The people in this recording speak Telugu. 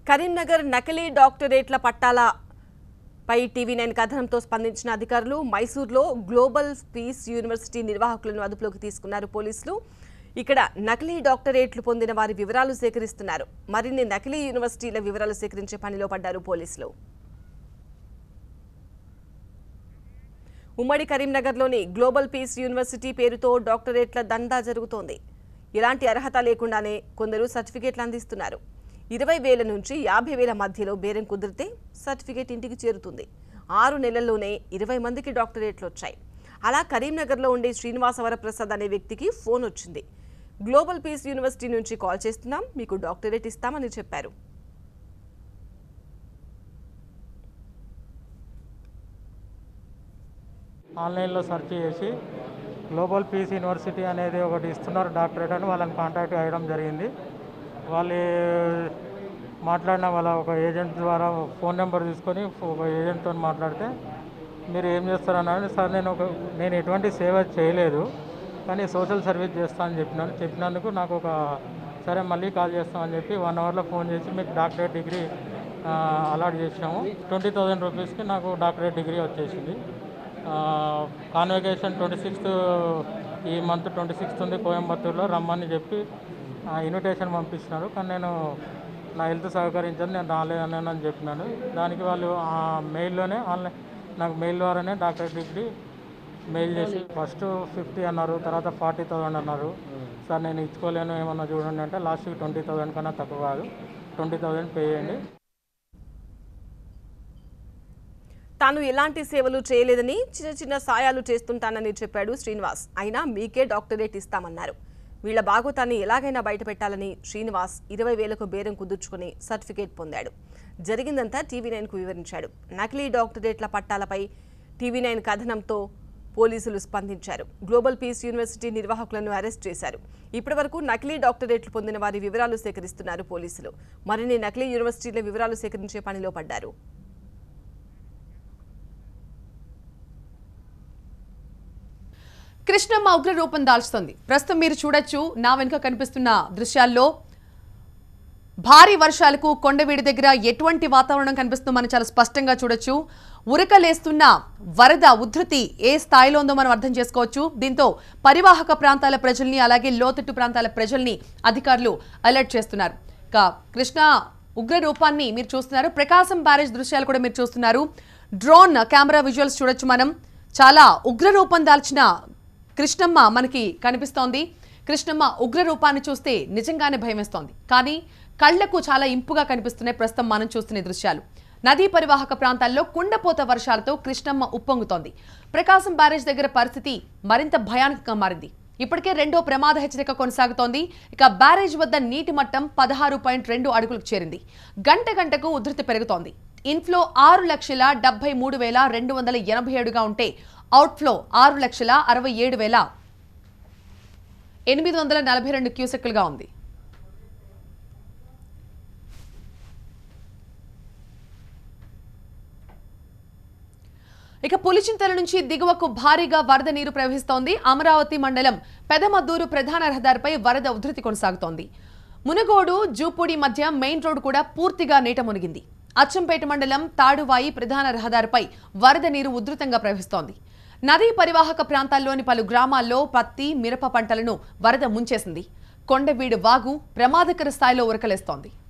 కరీంనగర్ నకిలీ డాక్టరేట్ల పట్టాల పై టీవీ నైన్ కథనంతో స్పందించిన అధికారులు మైసూర్లో గ్లోబల్ పీస్ యూనివర్సిటీ నిర్వాహకులను అదుపులోకి తీసుకున్నారు పోలీసులు ఇక్కడ నకిలీ డాక్టరేట్లు పొందిన వారి వివరాలు సేకరిస్తున్నారు మరిన్ని నకిలీ యూనివర్సిటీల వివరాలు సేకరించే పనిలో పడ్డారు పోలీసులు ఉమ్మడి కరీంనగర్లోని గ్లోబల్ పీస్ యూనివర్సిటీ పేరుతో డాక్టరేట్ల దందా జరుగుతోంది ఎలాంటి అర్హత లేకుండానే కొందరు సర్టిఫికేట్లు అందిస్తున్నారు ఇరవై వేల నుంచి యాభై వేల మధ్యలో బేరం కుదిరితే సర్టిఫికేట్ ఇంటికి చేరుతుంది ఆరు నెలల్లోనే ఇరవై మందికి డాక్టరేట్లు వచ్చాయి అలా కరీంనగర్లో ఉండే శ్రీనివాస వరప్రసాద్ అనే వ్యక్తికి ఫోన్ వచ్చింది గ్లోబల్ పీస్ యూనివర్సిటీ నుంచి కాల్ చేస్తున్నాం మీకు డాక్టరేట్ ఇస్తామని చెప్పారు ఆన్లైన్లో సెర్చ్ చేసి గ్లోబల్ పీస్ యూనివర్సిటీ అనేది ఒకటి ఇస్తున్నారు డాక్టరేట్ అని వాళ్ళని కాంటాక్ట్ అయ్యడం జరిగింది వాళ్ళు మాట్లాడిన వాళ్ళ ఒక ఏజెంట్ ద్వారా ఫోన్ నెంబర్ తీసుకొని ఒక ఏజెంట్తో మాట్లాడితే మీరు ఏం చేస్తారన్నారు సార్ నేను ఒక నేను ఎటువంటి సేవ చేయలేదు కానీ సోషల్ సర్వీస్ చేస్తా అని చెప్పినాను చెప్పినందుకు నాకు ఒక సరే మళ్ళీ కాల్ చేస్తామని చెప్పి వన్ అవర్లో ఫోన్ చేసి మీకు డాక్టరేట్ డిగ్రీ అలాట్ చేసినాము ట్వంటీ థౌజండ్ రూపీస్కి నాకు డాక్టరేట్ డిగ్రీ వచ్చేసింది కాన్వకేషన్ ట్వంటీ సిక్స్త్ ఈ మంత్ ట్వంటీ సిక్స్త్ ఉంది కోయంబత్తూరులో రమ్మని చెప్పి ఇన్విటేషన్ పంపిస్తున్నారు కానీ నేను నా హెల్త్ సహకరించని నేను రాలేదని అని చెప్పినాను దానికి వాళ్ళు ఆ మెయిల్లోనే ఆన్లైన్ నాకు మెయిల్ ద్వారానే డాక్టర్ డిగ్రీ మెయిల్ చేసి ఫస్ట్ ఫిఫ్టీ అన్నారు తర్వాత ఫార్టీ థౌసండ్ అన్నారు సార్ నేను ఇచ్చుకోలేను ఏమన్నా చూడండి అంటే లాస్ట్కి ట్వంటీ థౌసండ్ కన్నా తక్కువ కాదు ట్వంటీ థౌసండ్ పే చేయండి తాను ఎలాంటి సేవలు చేయలేదని చిన్న చిన్న సాయాలు చేస్తుంటానని చెప్పాడు శ్రీనివాస్ అయినా మీకే డాక్టరేట్ ఇస్తామన్నారు వీళ్ల బాగోతాన్ని ఎలాగైనా బయటపెట్టాలని శ్రీనివాస్ ఇరవై వేలకు బేరం కుదుర్చుకుని సర్టిఫికేట్ పొందాడు జరిగిందంతా టీవీ నైన్కు వివరించాడు నకిలీ డాక్టరేట్ల పట్టాలపై టీవీ నైన్ కథనంతో పోలీసులు స్పందించారు గ్లోబల్ పీస్ యూనివర్సిటీ నిర్వాహకులను అరెస్ట్ చేశారు ఇప్పటివరకు నకిలీ డాక్టరేట్లు పొందిన వారి వివరాలు సేకరిస్తున్నారు పోలీసులు మరిన్ని నకిలీ యూనివర్సిటీల వివరాలు సేకరించే పనిలో పడ్డారు కృష్ణమ్మ ఉగ్ర రూపం దాల్చుతుంది ప్రస్తుతం మీరు చూడొచ్చు నా వెనుక కనిపిస్తున్న దృశ్యాల్లో భారీ వర్షాలకు కొండవీడి దగ్గర ఎటువంటి వాతావరణం కనిపిస్తుందో మనం చాలా స్పష్టంగా చూడొచ్చు ఉరకలేస్తున్న వరద ఉధృతి ఏ స్థాయిలో ఉందో మనం అర్థం చేసుకోవచ్చు దీంతో పరివాహక ప్రాంతాల ప్రజల్ని అలాగే లోతట్టు ప్రాంతాల ప్రజల్ని అధికారులు అలర్ట్ చేస్తున్నారు ఇక కృష్ణ ఉగ్ర రూపాన్ని మీరు చూస్తున్నారు ప్రకాశం బ్యారేజ్ దృశ్యాలు కూడా మీరు చూస్తున్నారు డ్రోన్ కెమెరా విజువల్స్ చూడొచ్చు మనం చాలా ఉగ్ర రూపం దాల్చిన కృష్ణమ్మ మనకి కనిపిస్తోంది కృష్ణమ్మ ఉగ్ర రూపాన్ని చూస్తే నిజంగానే భయమేస్తోంది కానీ కళ్లకు చాలా ఇంపుగా కనిపిస్తున్నాయి ప్రస్తుతం మనం చూస్తున్న ఈ దృశ్యాలు నదీ పరివాహక ప్రాంతాల్లో కుండపోత వర్షాలతో కృష్ణమ్మ ఉప్పొంగుతోంది ప్రకాశం బ్యారేజ్ దగ్గర పరిస్థితి మరింత భయానకంగా మారింది ఇప్పటికే రెండో ప్రమాద హెచ్చరిక కొనసాగుతోంది ఇక బ్యారేజ్ వద్ద నీటి మట్టం పదహారు పాయింట్ రెండు అడుగులకు చేరింది గంట గంటకు ఉధృతి పెరుగుతోంది ఇన్ఫ్లో ఆరు లక్షల డెబ్బై మూడు వేల రెండు వందల ఎనభై ఏడుగా ఉంటే అవుట్ఫ్లో ఆరు లక్షల అరవై ఏడు వేల ఎనిమిది వందల నలభై రెండు క్యూసెక్కులుగా ఉంది ఇక పులిచింతల నుంచి దిగువకు భారీగా వరద నీరు ప్రవహిస్తోంది అమరావతి మండలం పెదమద్దూరు ప్రధాన రహదారిపై వరద ఉధృతి కొనసాగుతోంది మునగోడు జూపూడి మధ్య మెయిన్ రోడ్ కూడా పూర్తిగా నీట మునిగింది అచ్చంపేట మండలం తాడువాయి ప్రధాన రహదారిపై వరద నీరు ఉధృతంగా ప్రవహిస్తోంది నదీ పరివాహక ప్రాంతాల్లోని పలు గ్రామాల్లో పత్తి మిరప పంటలను వరద ముంచేసింది కొండవీడు వాగు ప్రమాదకర స్థాయిలో ఉరకలేస్తోంది